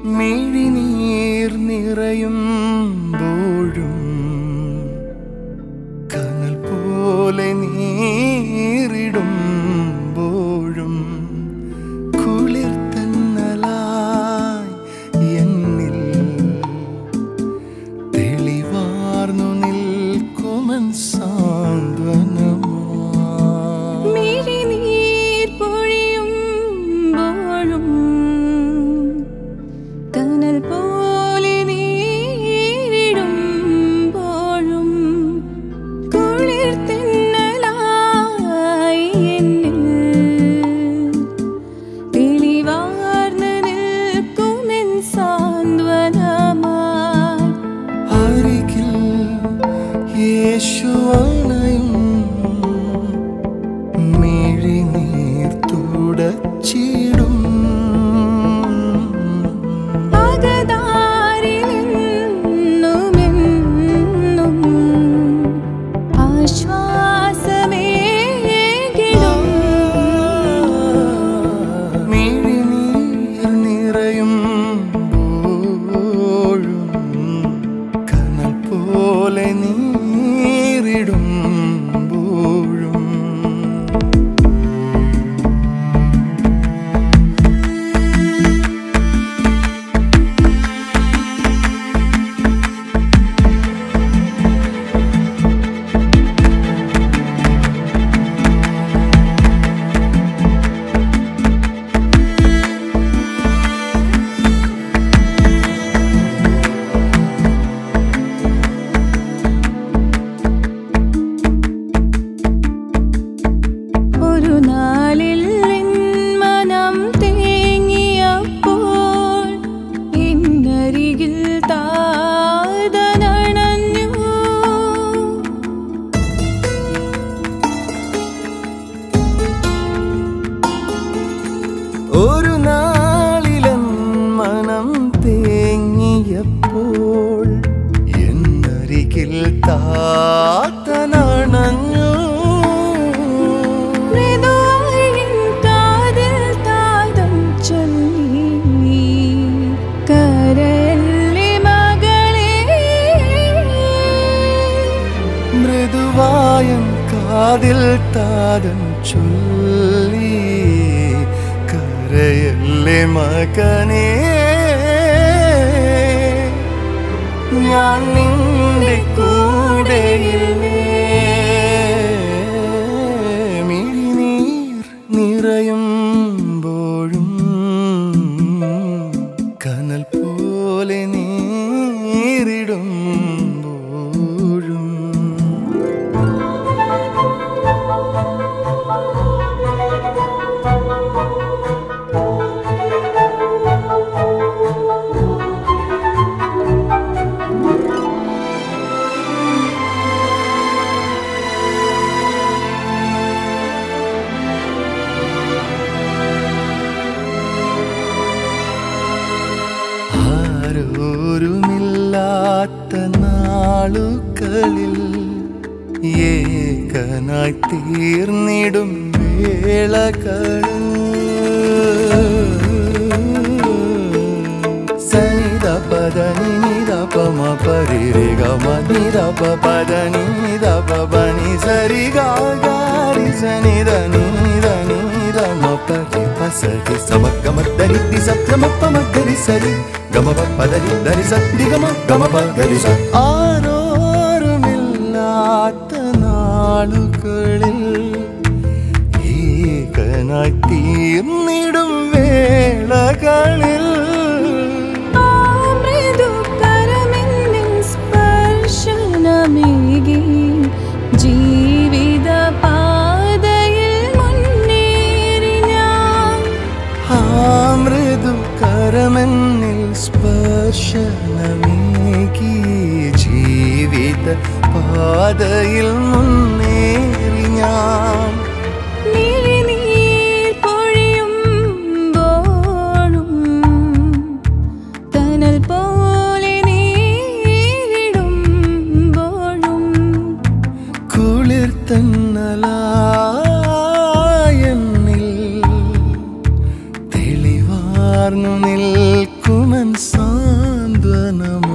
മിഴിനീർ നിറയുമ്പോഴും കനൽ പോലെ നീറിടുമ്പോഴും കുളിർ തന്നലായി എന്നിൽ തെളിവാർന്നു നിൽക്കുമൻ സാന്ത്വനമാ മിഴിനീർ പൊഴിയുമ്പോഴും കനൽ പോലെ നീരിടുമ്പോഴും കുളിർ തെന്നലായി എന്നിൽ തെളിവാർന്ന് നിൽക്കുമെൻ സാന്ത്വനമായി അരികിൽ യേശുവണയും മിഴിനീർ തുടച്ചിടും അകതാരിലെന്നുമെന്നും ആശ്വാസമേകിടും മിഴിനീർ നിറയുമ്പോഴും കനൽ പോലെ നീറിടുമ്പോഴും ഒരു നാളിൽ എൻ മനം തേങ്ങിയപ്പോൾ എന്നരികിൽ താതനണഞ്ഞു ഒരു നാളിലൻ മനം തേങ്ങിയപ്പോൾ എന്നരികിൽ താത്തനണഞ്ഞു മൃദുവായി എൻ കാതിൽ താതം ചൊല്ലി കരയല്ലേ മകളേ മൃദുവായൻ കാതിൽ താതൻ ചൊല്ലി കരയല്ലേ മകനേ ഞാൻ നിന്റെ കൂടെയില്ലേ മിഴിനീർ നിറയുമ്പോഴും കനൽ പോലെ നീറിടുമ്പോഴും ആരോരുമില്ലാത്ത നാളുകളിൽ ഏകനായി തീർന്നിടും വേളകളിൽ സനിത പദനി നിത പമ പരിരി ഗമ നിത പദ നിത പനി സരി ഗാരി സനിത നീത നീത മ പരി പസരി സമ ഗമ ദരി തി സപ്തമ പമ ഗരി സരി ഗമ പദരി ദരി സരി ഗമ ഗമ പരി സ ആരോരുമില്ലാത്ത നാളുകളിൽ ഏകനായി തീർന്നിടും വേളകളിൽ ആ മൃദുകരമെന്നിൽ സ്പർശനമേകി ജീവിത പാതയിൽ മുന്നേറി ഞാൻ ആ മൃദു കരമെന്നിൽ സ്പർശനമേകി ജീവിത പാതയിൽ മുന്നേറി ഞാൻ മിഴിനീർ പൊഴിയുമ്പോഴും കനൽ പോലെ നീരിടുമ്പോഴും കുളിർ തന്നലായെന്നിൽ തെളിവാർന്നു നിൽക്കുമൻ തൻ സാന്ത്വനമ